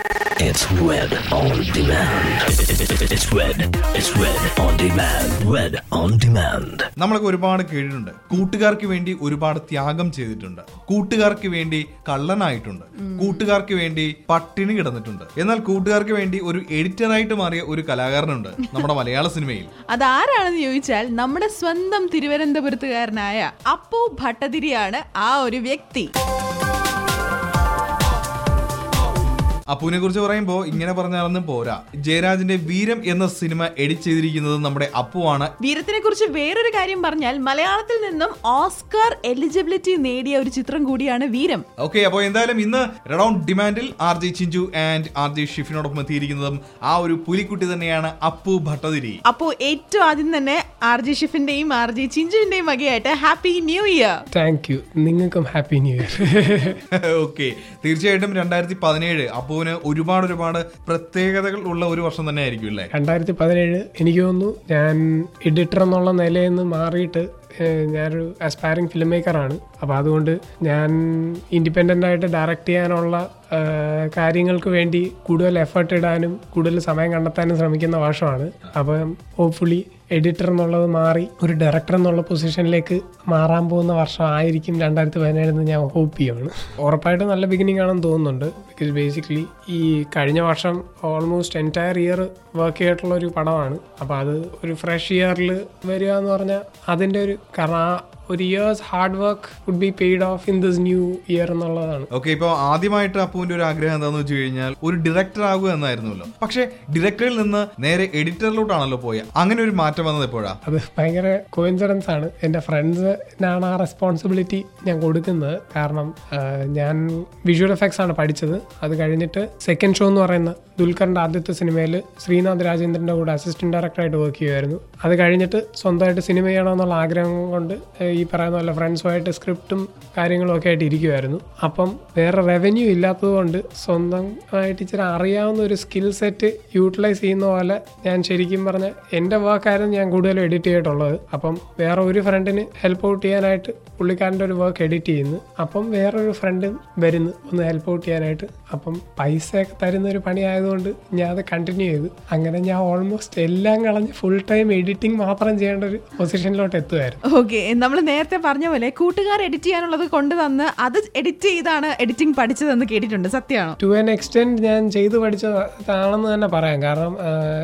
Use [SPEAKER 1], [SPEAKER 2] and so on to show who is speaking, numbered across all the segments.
[SPEAKER 1] It's Red on Demand. It's Red. It's Red on Demand. Red on Demand.
[SPEAKER 2] നമ്മളൊക്കെ ഒരുപാട് കേട്ടിട്ടുണ്ട് കൂട്ടുകാർക്ക് വേണ്ടി ഒരുപാട് ത്യാഗം ചെയ്തിട്ടുണ്ട് കൂട്ടുകാർക്ക് വേണ്ടി കള്ളനായിട്ടുണ്ട് കൂട്ടുകാർക്ക് വേണ്ടി പട്ടിണി കിടന്നിട്ടുണ്ട് എന്നാൽ കൂട്ടുകാർക്ക് വേണ്ടി ഒരു എഡിറ്ററായിട്ട് മാറിയ ഒരു കലാകാരനുണ്ട് നമ്മുടെ മലയാള സിനിമയിൽ
[SPEAKER 3] അതാരാണെന്ന് ചോദിച്ചാൽ നമ്മുടെ സ്വന്തം തിരുവനന്തപുരത്തുകാരനായ അപ്പു ഭട്ടതിരിയാണ് ആ ഒരു വ്യക്തി
[SPEAKER 2] അപ്പുവിനെ കുറിച്ച് പറയുമ്പോൾ ഇങ്ങനെ പറഞ്ഞാലൊന്നും പോരാ ജയരാജിന്റെ വീരം എന്ന സിനിമ എഡിറ്റ് ചെയ്തിരിക്കുന്നത് നമ്മുടെ അപ്പുവാണ്
[SPEAKER 3] വീരത്തിനെ കുറിച്ച് വേറൊരു കാര്യം പറഞ്ഞാൽ മലയാളത്തിൽ നിന്നും ഓസ്കാർ എലിജിബിലിറ്റി നേടിയ ഒരു ചിത്രം കൂടിയാണ് വീരം
[SPEAKER 2] ഓക്കെ അപ്പോൾ എന്തായാലും ഇന്ന് റെഡൌൺ ഡിമാൻഡിൽ R J Chinchu and R J ഷിഫിനോടൊപ്പം എത്തിയിരിക്കുന്നതും ആ ഒരു പുലിക്കുട്ടി തന്നെയാണ് അപ്പു ഭട്ടതിരി
[SPEAKER 3] അപ്പോ ഏറ്റവും ആദ്യം തന്നെ ആർ ജി ഷിഫിന്റെയും ആർ ജി ചിഞ്ചുവിന്റെയും വകയായിട്ട് happy new year
[SPEAKER 4] thank you നിങ്ങൾക്കും ഹാപ്പി ന്യൂ ഇയർ
[SPEAKER 2] ഓക്കെ തീർച്ചയായിട്ടും രണ്ടായിരത്തി പതിനേഴ് അപ്പുവിന് ഒരുപാട് ഒരുപാട് പ്രത്യേകതകൾ ഉള്ള ഒരു വർഷം തന്നെ ആയിരിക്കും അല്ലേ
[SPEAKER 4] രണ്ടായിരത്തി പതിനേഴ് എനിക്ക് തോന്നുന്നു ഞാൻ എഡിറ്റർ എന്നുള്ള നിലയിൽ നിന്ന് മാറിയിട്ട് ഏഹ്, ഞാനൊരു അസ്പയറിംഗ് ഫിലിം മേക്കറാണ് അപ്പോൾ അതുകൊണ്ട് ഞാൻ ഇൻഡിപെൻഡൻ്റ് ആയിട്ട് ഡയറക്റ്റ് ചെയ്യാനുള്ള ഏഹ്, കാര്യങ്ങൾക്ക് വേണ്ടി കൂടുതൽ എഫേർട്ട് ഇടാനും കൂടുതൽ സമയം കണ്ടെത്താനും ശ്രമിക്കുന്ന വർഷമാണ് അപ്പം ഹോപ്പ്ഫുള്ളി എഡിറ്റർ എന്നുള്ളത് മാറി ഒരു ഡയറക്ടർ എന്നുള്ള പൊസിഷനിലേക്ക് മാറാൻ പോകുന്ന വർഷമായിരിക്കും രണ്ടായിരത്തി പതിനേഴെന്ന് ഞാൻ ഹോപ്പ് ചെയ്യുകയാണ് ഉറപ്പായിട്ടും നല്ല ബിഗിനിങ് ആണെന്ന് തോന്നുന്നുണ്ട് ബിക്കോസ് ബേസിക്കലി ഈ കഴിഞ്ഞ വർഷം ഓൾമോസ്റ്റ് എൻറ്റയർ ഇയർ വർക്ക് ചെയ്തിട്ടുള്ള ഒരു പടമാണ് അപ്പോൾ അത് ഒരു ഫ്രഷ് ഇയറിൽ വരിക എന്ന് പറഞ്ഞാൽ അതിൻ്റെ ഒരു കാരണം ആ ഒരു years hard work would be paid off in this new year എന്നുള്ളതാണ്
[SPEAKER 2] ഓക്കെ ഇപ്പോൾ ആദ്യമായിട്ട് അപ്പുവിന്റെ ഒരു ആഗ്രഹം എന്താണെന്ന് വെച്ച് കഴിഞ്ഞാൽ ഒരു ഡയറക്ടർ ആകുക എന്നായിരുന്നല്ലോ പക്ഷേ ഡയറക്ടറിൽ നിന്ന് നേരെ എഡിറ്ററിലോട്ടാണല്ലോ പോയത് അങ്ങനെ ഒരു മാറ്റം വന്നത് എപ്പോഴാ
[SPEAKER 4] അത് ഭയങ്കര കോയിൻസിഡൻസ് ആണ് എൻ്റെ ഫ്രണ്ട്സിനാണ് ആ റെസ്പോൺസിബിലിറ്റി ഞാൻ കൊടുക്കുന്നത് കാരണം ആ, ഞാൻ വിഷ്വൽ എഫക്ട്സ് ആണ് പഠിച്ചത് അത് കഴിഞ്ഞിട്ട് സെക്കൻഡ് ഷോ എന്ന് പറയുന്ന ദുൽഖറിൻ്റെ ആദ്യത്തെ സിനിമയിൽ ശ്രീനാഥ് രാജേന്ദ്രൻ്റെ കൂടെ അസിസ്റ്റന്റ് ഡയറക്ടറായിട്ട് വർക്ക് ചെയ്യുമായിരുന്നു അത് കഴിഞ്ഞിട്ട് സ്വന്തമായിട്ട് സിനിമ ചെയ്യണമെന്നുള്ള ആഗ്രഹം കൊണ്ട് ഏ, ഈ പറയുന്ന പോലെ ഫ്രണ്ട്സുമായിട്ട് സ്ക്രിപ്റ്റും കാര്യങ്ങളും ഒക്കെ ആയിട്ട് ഇരിക്കുമായിരുന്നു അപ്പം വേറെ റവന്യൂ ഇല്ലാത്തത് കൊണ്ട് സ്വന്തമായിട്ട് ഇച്ചിരി അറിയാവുന്ന ഒരു സ്കിൽ സെറ്റ് യൂട്ടിലൈസ് ചെയ്യുന്ന പോലെ ഞാൻ ശരിക്കും പറഞ്ഞ എൻ്റെ വർക്കായിരുന്നു ഞാൻ കൂടുതലും എഡിറ്റ് ചെയ്തിട്ടുള്ളത് അപ്പം വേറെ ഒരു ഫ്രണ്ടിന് ഹെൽപ്പ് ഔട്ട് ചെയ്യാനായിട്ട് പുള്ളിക്കാരൻ്റെ ഒരു വർക്ക് എഡിറ്റ് ചെയ്യുന്നു അപ്പം വേറൊരു ഫ്രണ്ട് വരുന്നു ഒന്ന് ഹെൽപ്പ് ഔട്ട് ചെയ്യാനായിട്ട് അപ്പം പൈസയൊക്കെ തരുന്ന ഒരു പണി ആയതുകൊണ്ട് ഞാൻ അത് കണ്ടിന്യൂ ചെയ്തു അങ്ങനെ ഞാൻ ഓൾമോസ്റ്റ് എല്ലാം കളഞ്ഞ് ഫുൾ ടൈം എഡിറ്റിംഗ് മാത്രം ചെയ്യേണ്ട ഒരു പൊസിഷനിലോട്ട് എത്തുമായിരുന്നു
[SPEAKER 3] ഓക്കെ നമ്മൾ നേരത്തെ പറഞ്ഞ പോലെ കൂട്ടുകാർ എഡിറ്റ് ചെയ്യാനുള്ളത് കൊണ്ട് തന്ന് അത് എഡിറ്റ് ചെയ്താണ് എഡിറ്റിംഗ് പഠിച്ചതെന്ന് കേട്ടിട്ടുണ്ട് സത്യമാണോ
[SPEAKER 4] ടു ആൻ എക്സ്റ്റെൻറ്റ് ഞാൻ ചെയ്തു പഠിച്ചതാണെന്ന് തന്നെ പറയാം കാരണം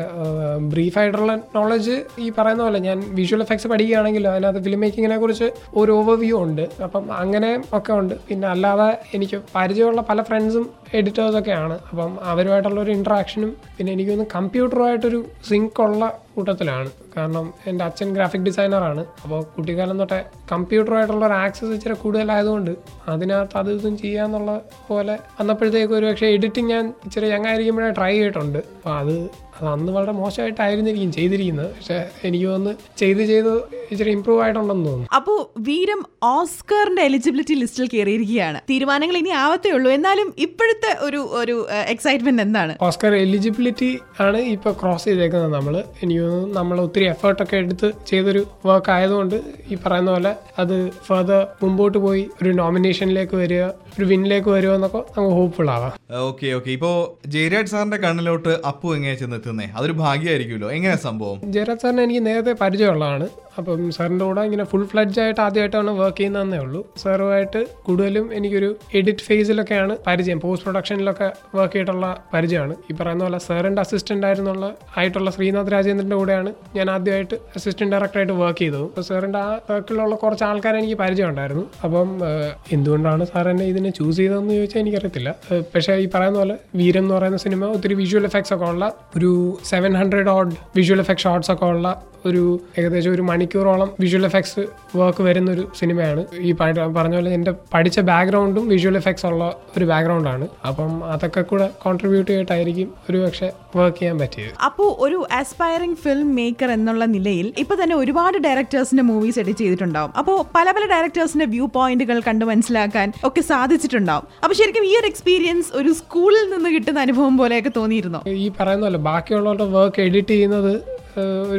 [SPEAKER 4] ബ്രീഫ് ആയിട്ടുള്ള നോളജ് ഈ പറയുന്ന പോലെ ഞാൻ വിഷ്വൽ എഫക്ട്സ് പഠിക്കുകയാണെങ്കിൽ അതിനകത്ത് ഫിലിം മേക്കിങ്ങിനെ കുറിച്ച് ഒരു ഓവർവ്യൂ ഉണ്ട് അപ്പം അങ്ങനെ ഒക്കെ ഉണ്ട് പിന്നെ അല്ലാതെ എനിക്ക് പരിചയമുള്ള പല ഫ്രണ്ട്സും എഡിറ്റേഴ്സൊക്കെയാണ് അപ്പം അവരുമായിട്ടുള്ള ഒരു ഇൻട്രാക്ഷനും പിന്നെ എനിക്കൊന്ന് കമ്പ്യൂട്ടറുമായിട്ടൊരു സിങ്ക് ഉള്ള കൂട്ടത്തിലാണ് കാരണം എൻ്റെ അച്ഛൻ ഗ്രാഫിക് ഡിസൈനറാണ് അപ്പോൾ കുട്ടിക്കാലം തൊട്ടേ കമ്പ്യൂട്ടറുമായിട്ടുള്ള ഒരു ആക്സസ് ഇച്ചിരി കൂടുതലായതുകൊണ്ട് അതിനകത്ത് അത് ഇതും ചെയ്യാന്നുള്ള പോലെ വന്നപ്പോഴത്തേക്ക് ഒരു പക്ഷേ എഡിറ്റിംഗ് ഞാൻ ഇച്ചിരി യങ്ങായിരിക്കുമ്പോഴേ ട്രൈ ചെയ്തിട്ടുണ്ട് അപ്പോൾ അത് അത് അന്ന് വളരെ മോശമായിട്ടായിരുന്നിരിക്കും ചെയ്തിരിക്കുന്നത് പക്ഷേ എനിക്ക് തോന്നുന്നു ചെയ്ത് ചെയ്ത് ഇച്ചിരി ഇമ്പ്രൂവ് ആയിട്ടുണ്ടെന്ന് തോന്നുന്നു
[SPEAKER 3] അപ്പോ വീരം ഓസ്കറിന്റെ എലിജിബിലിറ്റി ലിസ്റ്റിൽ കയറിയിരിക്കുകയാണ് തീരുമാനങ്ങൾ ഇനി ആവത്തേ ഉള്ളൂ എന്നാലും ഇപ്പോഴത്തെ ഒരു ഒരു എക്സൈറ്റ്മെന്റ് എന്താണ്
[SPEAKER 4] ഓസ്കർ എലിജിബിലിറ്റി ആണ് ഇപ്പോൾ ക്രോസ് ചെയ്തേക്കുന്നത് നമ്മൾ എനിക്ക് തോന്നുന്നു നമ്മൾ ഒത്തിരി എഫേർട്ടൊക്കെ എടുത്ത് ചെയ്തൊരു വർക്ക് ആയതുകൊണ്ട് ഈ പറയുന്ന പോലെ അത് ഫർദർ മുമ്പോട്ട് പോയി ഒരു നോമിനേഷനിലേക്ക് വരിക ഒരു വിന്നിലേക്ക് വരുമോ എന്നൊക്കെ നമുക്ക് ഹോപ്പ്ഫുൾ ആവാം
[SPEAKER 2] ഓക്കെ ഓക്കെ ഇപ്പോ ജയരാജ് സാറിന്റെ കണ്ണിലോട്ട് അപ്പു എങ്ങനെയാ ചെന്നെത്തുന്നേ അതൊരു ഭാഗ്യമായിരിക്കുമല്ലോ എങ്ങനെയാ സംഭവം
[SPEAKER 4] ജയരാജ് സാറിനെ എനിക്ക് നേരത്തെ പരിചയമുള്ളതാണ് അപ്പം സാറിൻ്റെ കൂടെ ഇങ്ങനെ ഫുൾ ഫ്ലഡ്ജ് ആയിട്ട് ആദ്യമായിട്ടാണ് വർക്ക് ചെയ്യുന്നതെന്നേ ഉള്ളൂ സാറുമായിട്ട് കൂടുതലും എനിക്കൊരു എഡിറ്റ് ഫേസിലൊക്കെയാണ് പരിചയം പോസ്റ്റ് പ്രൊഡക്ഷനിലൊക്കെ വർക്ക് ചെയ്തിട്ടുള്ള പരിചയമാണ് ഈ പറയുന്ന പോലെ സാറിൻ്റെ അസിസ്റ്റന്റ് ആയിരുന്നുള്ള ആയിട്ടുള്ള ശ്രീനാഥ് രാജേന്ദ്രൻ്റെ കൂടെയാണ് ഞാൻ ആദ്യമായിട്ട് അസിസ്റ്റന്റ് ഡയറക്ടറായിട്ട് വർക്ക് ചെയ്തത് അപ്പോൾ സാറിൻ്റെ ആ സർക്കിളിലുള്ള കുറച്ച് ആൾക്കാരെ എനിക്ക് പരിചയം ഉണ്ടായിരുന്നു അപ്പം ഏഹ്, എന്തുകൊണ്ടാണ് സാർ എന്നെ ഇതിനെ ചൂസ് ചെയ്തതെന്ന് ചോദിച്ചാൽ എനിക്കറിയത്തില്ല ഏഹ്, പക്ഷേ ഈ പറയുന്ന പോലെ വീരം എന്ന് പറയുന്ന സിനിമ ഒത്തിരി വിഷ്വൽ എഫക്ട്സ് ഒക്കെ ഉള്ള ഒരു seven hundred odd visual effect shots ഒക്കെ ഉള്ള ഒരു ഏകദേശം ഒരു മണിക്കൂറോളം വിഷ്വൽ എഫക്ട്സ് വർക്ക് വരുന്ന ഒരു സിനിമയാണ് ഈ പ- പറഞ്ഞ പോലെ എൻ്റെ പഠിച്ച ബാക്ക്ഗ്രൗണ്ടും വിഷ്വൽ എഫക്ട്സ് ഉള്ള ഒരു ബാക്ക്ഗ്രൗണ്ടാണ് അപ്പം അതൊക്കെ കൂടെ കോൺട്രിബ്യൂട്ട് ചെയ്തിട്ടായിരിക്കും ഒരു പക്ഷേ വർക്ക് ചെയ്യാൻ പറ്റിയത്
[SPEAKER 3] അപ്പോൾ ഒരു ആസ്പയറിംഗ് ഫിലിം മേക്കർ എന്നുള്ള നിലയിൽ ഇപ്പൊ തന്നെ ഒരുപാട് ഡയറക്ടേഴ്സിന്റെ മൂവീസ് എഡിറ്റ് ചെയ്തിട്ടുണ്ടാവും അപ്പോൾ പല പല ഡയറക്ടേഴ്സിന്റെ വ്യൂ പോയിന്റുകൾ കണ്ട് മനസ്സിലാക്കാൻ ഒക്കെ സാധിച്ചിട്ടുണ്ടാവും അപ്പൊ ശരിക്കും ഈ ഒരു എക്സ്പീരിയൻസ് ഒരു സ്കൂളിൽ നിന്ന് കിട്ടുന്ന അനുഭവം പോലെയൊക്കെ തോന്നിയിരുന്നോ
[SPEAKER 4] ഈ പറയുന്ന പോലെ ബാക്കിയുള്ളവരുടെ വർക്ക് എഡിറ്റ് ചെയ്യുന്നത് ഏഹ്, ഒരു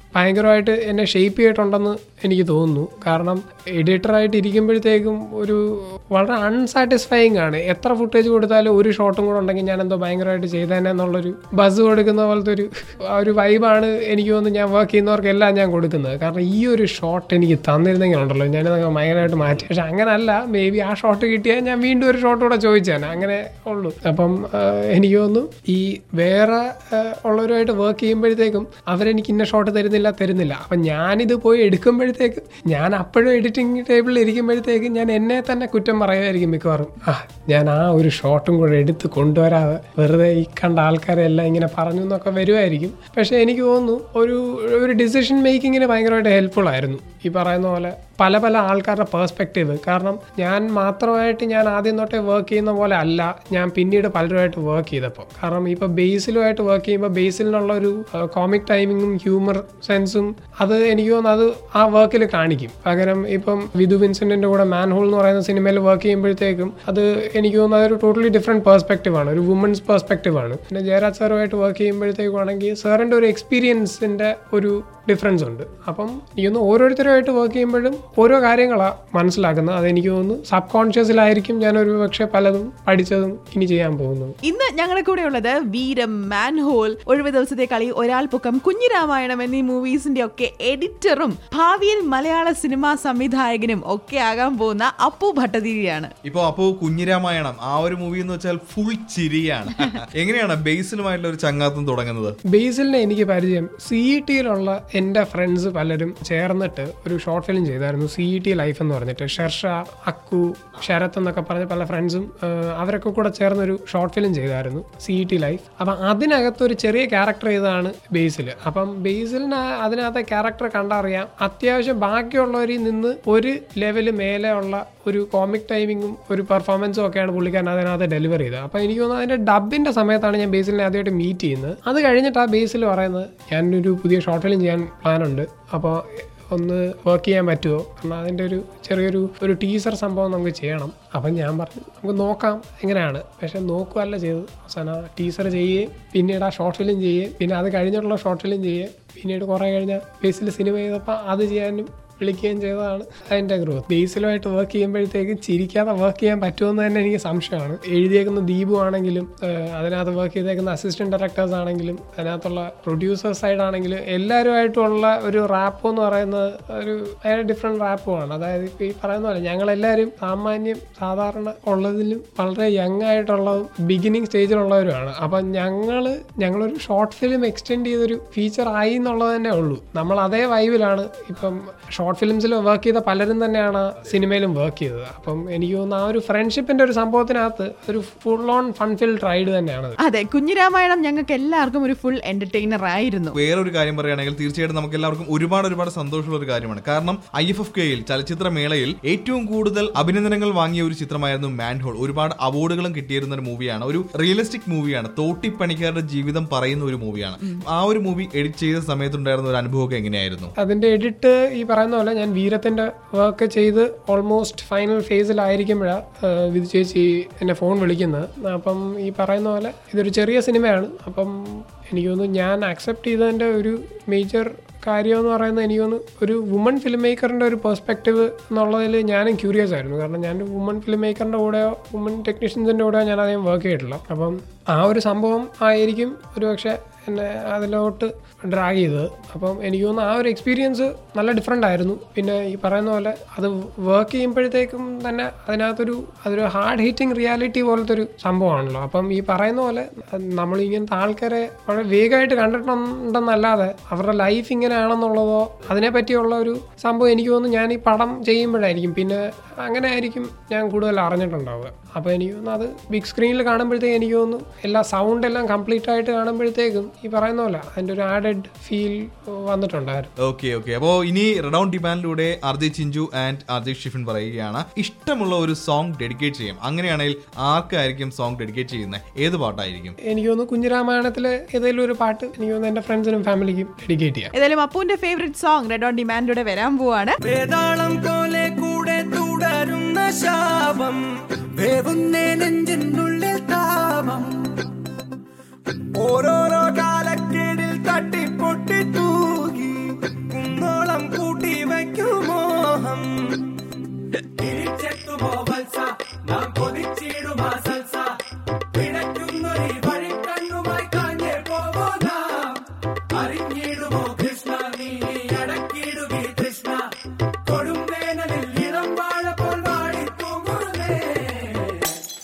[SPEAKER 4] ഭയങ്കരമായിട്ട് എന്നെ ഷേപ്പ് ചെയ്തിട്ടുണ്ടെന്ന് എനിക്ക് തോന്നുന്നു കാരണം എഡിറ്ററായിട്ട് ഇരിക്കുമ്പോഴത്തേക്കും ഒരു വളരെ അൺസാറ്റിസ്ഫൈങ് ആണ് എത്ര ഫുട്ടേജ് കൊടുത്താലും ഒരു ഷോട്ടും കൂടെ ഉണ്ടെങ്കിൽ ഞാൻ എന്തോ ഭയങ്കരമായിട്ട് ചെയ്തേനെ എന്നുള്ളൊരു ബസ് കൊടുക്കുന്ന പോലത്തെ ഒരു ആ ഒരു വൈബാണ് എനിക്ക് തോന്നുന്നു ഞാൻ വർക്ക് ചെയ്യുന്നവർക്കെല്ലാം ഞാൻ കൊടുക്കുന്നത് കാരണം ഈ ഒരു ഷോട്ട് എനിക്ക് തന്നിരുന്നെങ്കിൽ ഉണ്ടല്ലോ ഞാനത് ഭയങ്കരമായിട്ട് മാറ്റി പക്ഷെ അങ്ങനല്ല മേ ബി ആ ഷോട്ട് കിട്ടിയാൽ ഞാൻ വീണ്ടും ഒരു ഷോട്ട് കൂടെ ചോദിച്ചേനെ അങ്ങനെ ഉള്ളൂ അപ്പം ആ, എനിക്ക് തോന്നുന്നു ഈ വേറെ ആ, ഉള്ളവരുമായിട്ട് വർക്ക് ചെയ്യുമ്പോഴത്തേക്കും അവരെനിക്ക് ഇന്ന ഷോട്ട് തരുന്നില്ല തരുന്നില്ല അപ്പം ഞാനിത് പോയി എടുക്കുമ്പോഴത്തേക്കും ഞാൻ അപ്പോഴും എഡിറ്റിംഗ് ടേബിളിൽ ഇരിക്കുമ്പോഴത്തേക്കും ഞാൻ എന്നെ തന്നെ കുറ്റം പറയുമായിരിക്കും മിക്കവാറും ആ ഞാൻ ആ ഒരു ഷോട്ടും കൂടെ എടുത്ത് കൊണ്ടുവരാതെ വെറുതെ ഈ കണ്ട ആൾക്കാരെ എല്ലാം ഇങ്ങനെ പറഞ്ഞു എന്നൊക്കെ വരുമായിരിക്കും പക്ഷെ എനിക്ക് തോന്നുന്നു ഒരു ഒരു ഡിസിഷൻ മേക്കിങ്ങിന് ഭയങ്കരമായിട്ട് ഹെൽപ്ഫുൾ ആയിരുന്നു ഈ പറയുന്ന പോലെ പല പല ആൾക്കാരുടെ പേഴ്സ്പെക്റ്റീവ് കാരണം ഞാൻ മാത്രമായിട്ട് ഞാൻ ആദ്യം തൊട്ടേ വർക്ക് ചെയ്യുന്ന പോലെ അല്ല ഞാൻ പിന്നീട് പലരുമായിട്ട് വർക്ക് ചെയ്തപ്പോൾ കാരണം ഇപ്പോൾ ബേസിലുമായിട്ട് വർക്ക് ചെയ്യുമ്പോൾ ബേസിലിനുള്ള ഒരു കോമിക് ടൈമിങ്ങും ഹ്യൂമർ സെൻസും അത് എനിക്ക് തോന്നുന്നു അത് ആ വർക്കിൽ കാണിക്കും പകരം ഇപ്പം വിധു വിൻസെന്റിന്റെ കൂടെ മാൻ ഹോൾ എന്ന് പറയുന്ന സിനിമയിൽ വർക്ക് ചെയ്യുമ്പോഴത്തേക്കും അത് എനിക്ക് തോന്നുന്നു അതൊരു ടോട്ടലി ഡിഫറെന്റ് പേഴ്സ്പെക്റ്റീവ് ആണ് ഒരു വുമൻസ് പേഴ്സ്പെക്റ്റീവ് ആണ് പിന്നെ ജയരാജ് സാറുമായിട്ട് വർക്ക് ചെയ്യുമ്പോഴത്തേക്കും ആണെങ്കിൽ സാറിന്റെ ഒരു എക്സ്പീരിയൻസിന്റെ ഒരു ഡിഫറൻസ് ഉണ്ട് അപ്പം എനിക്കൊന്ന് ഓരോരുത്തരുമായിട്ട് വർക്ക് ചെയ്യുമ്പോഴും ഓരോ കാര്യങ്ങളാണ് മനസ്സിലാക്കുന്നത് അതെനിക്ക് തോന്നുന്നു സബ് കോൺഷ്യസിലായിരിക്കും ഞാൻ ഒരു പക്ഷേ പലതും പഠിച്ചതും ഇനി ചെയ്യാൻ പോകുന്നത്
[SPEAKER 3] ഇന്ന് ഞങ്ങളുടെ കൂടെ ഉള്ളത് വീരം മാൻഹോൾ ഒഴിവ് ദിവസത്തെ കളി ഒരാൾ പൊക്കം കുഞ്ഞിരാമായണം എന്നീ മൂവീസിന്റെ ഒക്കെ എഡിറ്ററും ഭാവിയിൽ മലയാള സിനിമാ സംവിധായകനും ഒക്കെ ആകാൻ പോകുന്ന അപ്പു ഭട്ടതിരിയാണ്
[SPEAKER 2] ഇപ്പൊ അപ്പോ കുഞ്ഞിരാമായണം ആ ഒരു മൂവി എന്ന് വെച്ചാൽ ഫുൾ ചിരിയാണ് എങ്ങനെയാണ് ബേസിലുമായിട്ടുള്ള ഒരു ചങ്ങാത്തം തുടങ്ങുന്നത്
[SPEAKER 4] ബേസിലിനെ എനിക്ക് പരിചയം സി ഇ ടിയിലുള്ള എൻ്റെ ഫ്രണ്ട്സ് പലരും ചേർന്നിട്ട് ഒരു ഷോർട്ട് ഫിലിം ചെയ്തായിരുന്നു സി ഇ ടി ലൈഫ് എന്ന് പറഞ്ഞിട്ട് ഷെർഷ അക്കു ശരത് എന്നൊക്കെ പറഞ്ഞ പല ഫ്രണ്ട്സും അവരൊക്കെ കൂടെ ചേർന്നൊരു ഷോർട്ട് ഫിലിം ചെയ്തായിരുന്നു സി ഇ ടി ലൈഫ് അപ്പം അതിനകത്ത് ഒരു ചെറിയ ക്യാരക്ടർ ചെയ്തതാണ് ബേസിൽ അപ്പം ബേസിലിന് അതിനകത്തെ ക്യാരക്ടർ കണ്ടറിയാം അത്യാവശ്യം ബാക്കിയുള്ളവരിൽ നിന്ന് ഒരു ലെവല് മേലെ ഉള്ള ഒരു കോമിക് ടൈമിങ്ങും ഒരു പെർഫോമൻസും ഒക്കെയാണ് പുള്ളിക്കാരൻ അതിനകത്ത് ഡെലിവർ ചെയ്തത് അപ്പോൾ എനിക്ക് തോന്നുന്നു അതിൻ്റെ ഡബിൻ്റെ സമയത്താണ് ഞാൻ ബേസിലിനെ ആദ്യമായിട്ട് മീറ്റ് ചെയ്യുന്നത് അത് കഴിഞ്ഞിട്ട് ആ ബേസിൽ പറയുന്നത് ഞാനൊരു പുതിയ ഷോർട്ട് ഫിലിം ചെയ്യാൻ പ്ലാനുണ്ട് അപ്പോൾ ഒന്ന് വർക്ക് ചെയ്യാൻ പറ്റുമോ കാരണം അതിൻ്റെ ഒരു ചെറിയൊരു ഒരു ടീസർ സംഭവം നമുക്ക് ചെയ്യണം അപ്പം ഞാൻ പറഞ്ഞു നമുക്ക് നോക്കാം എങ്ങനെയാണ് പക്ഷെ നോക്കുകയല്ല ചെയ്തത് അവസാനം ടീസർ ചെയ്യുകയും പിന്നീട് ആ ഷോർട്ട് ഫിലിം ചെയ്യുകയും പിന്നെ അത് കഴിഞ്ഞിട്ടുള്ള ഷോർട്ട് ഫിലിം ചെയ്യുകയും പിന്നീട് കുറേ കഴിഞ്ഞാൽ ബേസിൽ സിനിമ ചെയ്തപ്പോൾ അത് ചെയ്യാനും വിളിക്കുകയും ചെയ്തതാണ് അതിൻ്റെ ഗ്രോത്ത് ബേസിലുമായിട്ട് വർക്ക് ചെയ്യുമ്പോഴത്തേക്ക് ചിരിക്കാതെ വർക്ക് ചെയ്യാൻ പറ്റുമെന്ന് തന്നെ എനിക്ക് സംശയമാണ് എഴുതിയേക്കുന്ന ദീപു ആണെങ്കിലും ഏഹ്, അതിനകത്ത് വർക്ക് ചെയ്തേക്കുന്ന അസിസ്റ്റന്റ് ഡയറക്ടേഴ്സ് ആണെങ്കിലും അതിനകത്തുള്ള പ്രൊഡ്യൂസേഴ്സ് സൈഡ് ആണെങ്കിലും എല്ലാവരുമായിട്ടുള്ള ഒരു റാപ്പ് എന്ന് പറയുന്നത് ഒരു ഭയങ്കര ഡിഫറെൻറ്റ് റാപ്പുമാണ് അതായത് ഇപ്പോൾ ഈ പറയുന്ന പോലെ ഞങ്ങളെല്ലാവരും സാമാന്യം സാധാരണ ഉള്ളതിലും വളരെ യങ് ആയിട്ടുള്ളതും ബിഗിനിങ് സ്റ്റേജിലുള്ളവരുമാണ് അപ്പം ഞങ്ങൾ ഞങ്ങളൊരു ഷോർട്ട് ഫിലിം എക്സ്റ്റെൻഡ് ചെയ്തൊരു ഫീച്ചർ ആയി എന്നുള്ളത് തന്നെ ഉള്ളൂ നമ്മൾ അതേ വൈബിലാണ് ഇപ്പം ഷോർട്ട് ഫിലിംസിൽ വർക്ക് ചെയ്ത പലരും തന്നെയാണ് സിനിമയിലും വർക്ക് ചെയ്തത് അപ്പം എനിക്ക് തോന്നുന്നു ആ ഒരു ഫ്രണ്ട്ഷിപ്പിന്റെ ഒരു സംഭവത്തിനകത്ത് ഒരു full on fun filled ride തന്നെയാണ്
[SPEAKER 3] അതെ കുഞ്ഞിരാമായണം ഞങ്ങൾക്ക് എല്ലാവർക്കും ഒരു ഫുൾ എന്റർടൈനർ ആയിരുന്നു
[SPEAKER 2] വേറൊരു കാര്യം പറയുകയാണെങ്കിൽ തീർച്ചയായിട്ടും നമുക്ക് എല്ലാവർക്കും ഒരുപാട് ഒരുപാട് സന്തോഷമുള്ള ഒരു കാര്യമാണ് കാരണം ഐ എഫ് എഫ് കെയിൽ ചലച്ചിത്ര മേളയിൽ ഏറ്റവും കൂടുതൽ അഭിനന്ദനങ്ങൾ വാങ്ങിയ ഒരു ചിത്രമായിരുന്നു മാൻഹോൾ ഒരുപാട് അവാർഡുകളും കിട്ടിയിരുന്ന ഒരു മൂവിയാണ് ഒരു റിയലിസ്റ്റിക് മൂവിയാണ് തോട്ടിപ്പണിക്കാരുടെ ജീവിതം പറയുന്ന ഒരു മൂവിയാണ് ആ ഒരു മൂവി എഡിറ്റ് ചെയ്ത സമയത്തുണ്ടായിരുന്ന ഒരു അനുഭവമൊക്കെ എങ്ങനെയായിരുന്നു
[SPEAKER 4] അതിന്റെ എഡിറ്റ് ഈ പറയുന്ന പോലെ ഞാൻ വീരത്തിന്റെ വർക്ക് ചെയ്ത് ഓൾമോസ്റ്റ് ഫൈനൽ ഫേസിലായിരിക്കുമ്പോഴാണ് വിധു ചേച്ചി എന്നെ ഫോൺ വിളിക്കുന്നത് അപ്പം ഈ പറയുന്ന പോലെ ഇതൊരു ചെറിയ സിനിമയാണ് അപ്പം എനിക്ക് തോന്നുന്നു ഞാൻ അക്സെപ്റ്റ് ചെയ്തതിൻ്റെ ഒരു മേജർ കാര്യം എന്ന് പറയുന്നത് എനിക്ക് തോന്നുന്നു ഒരു വുമൺ ഫിലിം മേക്കറിൻ്റെ ഒരു പെർസ്പെക്റ്റീവ് എന്നുള്ളതിൽ ഞാനും ക്യൂരിയസ് ആയിരുന്നു കാരണം ഞാൻ വുമൺ ഫിലിം മേക്കറിൻ്റെ കൂടെയോ വുമൺ ടെക്നീഷ്യൻസിൻ്റെ കൂടെയോ ഞാൻ അധികം വർക്ക് ചെയ്തിട്ടില്ല അപ്പം ആ ഒരു സംഭവം ആയിരിക്കും ഒരു പക്ഷേ എന്നെ അതിലോട്ട് ഡ്രാഗ് ചെയ്തത് അപ്പം എനിക്ക് തോന്നുന്നു ആ ഒരു എക്സ്പീരിയൻസ് നല്ല ഡിഫറെൻ്റ് ആയിരുന്നു പിന്നെ ഈ പറയുന്ന പോലെ അത് വർക്ക് ചെയ്യുമ്പോഴത്തേക്കും തന്നെ അതിനകത്തൊരു അതൊരു ഹാർഡ് ഹീറ്റിംഗ് റിയാലിറ്റി പോലത്തെ ഒരു സംഭവമാണല്ലോ അപ്പം ഈ പറയുന്ന പോലെ നമ്മൾ ഇങ്ങനത്തെ ആൾക്കാരെ വളരെ വേഗമായിട്ട് കണ്ടിട്ടുണ്ടെന്നല്ലാതെ അവരുടെ ലൈഫ് ഇങ്ങനെയാണെന്നുള്ളതോ അതിനെ പറ്റിയുള്ള ഒരു സംഭവം എനിക്ക് തോന്നുന്നു ഞാൻ ഈ പടം ചെയ്യുമ്പോഴായിരിക്കും പിന്നെ അങ്ങനെ ആയിരിക്കും ഞാൻ കൂടുതൽ അറിഞ്ഞിട്ടുണ്ടാവുക അപ്പോൾ എനിക്ക് തോന്നുന്നു അത് ബിഗ് സ്ക്രീനിൽ കാണുമ്പോഴത്തേക്ക് എനിക്ക് തോന്നുന്നു എല്ലാ സൗണ്ട് എല്ലാം കംപ്ലീറ്റ് ആയിട്ട് കാണുമ്പോഴത്തേക്കും ഈ പറയുന്ന പോലെ അതിൻ്റെ ഒരു ആഡഡ് ഫീൽ വന്നിട്ടുണ്ടായിരുന്നു
[SPEAKER 2] ഓക്കെ ഓക്കെ അപ്പോ ഇനി റെഡൌൺ ഡിമാൻഡിലൂടെ RJ Chinchu and RJ Shifin പറയുകയാണ് ഇഷ്ടമുള്ള ഒരു സോങ് ഡെഡിക്കേറ്റ് ചെയ്യും അങ്ങനെയാണെങ്കിൽ ആർക്കായിരിക്കും സോങ് ഡെഡിക്കേറ്റ് ചെയ്യുന്നത് ഏത് പാട്ടായിരിക്കും
[SPEAKER 4] എനിക്ക് തോന്നുന്നു കുഞ്ഞിരാമായണത്തിലെ ഏതെങ്കിലും ഒരു പാട്ട് എനിക്ക് തോന്നുന്നു എൻ്റെ ഫ്രണ്ട്സിനും ഫാമിലിക്കും ഡെഡിക്കേറ്റ് ചെയ്യാം
[SPEAKER 3] ഏതായാലും അപ്പുവിന്റെ ഫേവറേറ്റ് സോങ് റെഡ് ഓൺ ഡിമാൻഡോടെ വരാൻ പോവാണ്
[SPEAKER 5] വേതാളം പോലെ കൂടെ തുടരുന്ന ശാപം വേവുന്നേ നെഞ്ചിനുള്ളിൽ താപം ഓരോരോ കാലക്കേടിൽ തട്ടിപ്പൊട്ടി തൂകി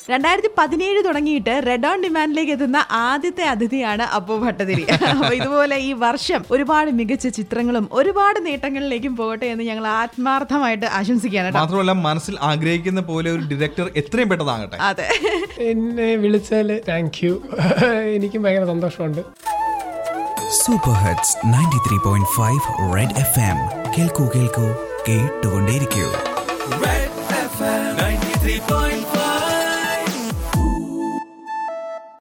[SPEAKER 3] രണ്ടായിരത്തി പതിനേഴ് തുടങ്ങിയിട്ട് റെഡ് ഓൺ ഡിമാൻഡിലേക്ക് എത്തുന്ന ആദ്യത്തെ അതിഥിയാണ് അപ്പു ഭട്ടതിരി അപ്പൊ ഇതുപോലെ ഈ വർഷം ഒരുപാട് മികച്ച ചിത്രങ്ങളും ഒരുപാട് നേട്ടങ്ങളിലേക്കും പോകട്ടെ എന്ന് ഞങ്ങൾ ആത്മാർത്ഥമായിട്ട് ആശംസിക്കുകയാണ് കേട്ടോ.
[SPEAKER 2] മാത്രമല്ല മനസ്സിൽ ആഗ്രഹിക്കുന്ന പോലെ ഒരു ഡയറക്ടർ എത്രയും പെട്ടെന്നാകട്ടെ
[SPEAKER 3] അതെ
[SPEAKER 4] എന്നെ വിളിച്ചാൽ താങ്ക് യു എനിക്കും ഭയങ്കര സന്തോഷമുണ്ട്
[SPEAKER 6] super hits ninety three point five red F M കേൾക്കൂ കേൾക്കൂ കേട്ടുകൊണ്ടേയിരിക്കൂ
[SPEAKER 5] Red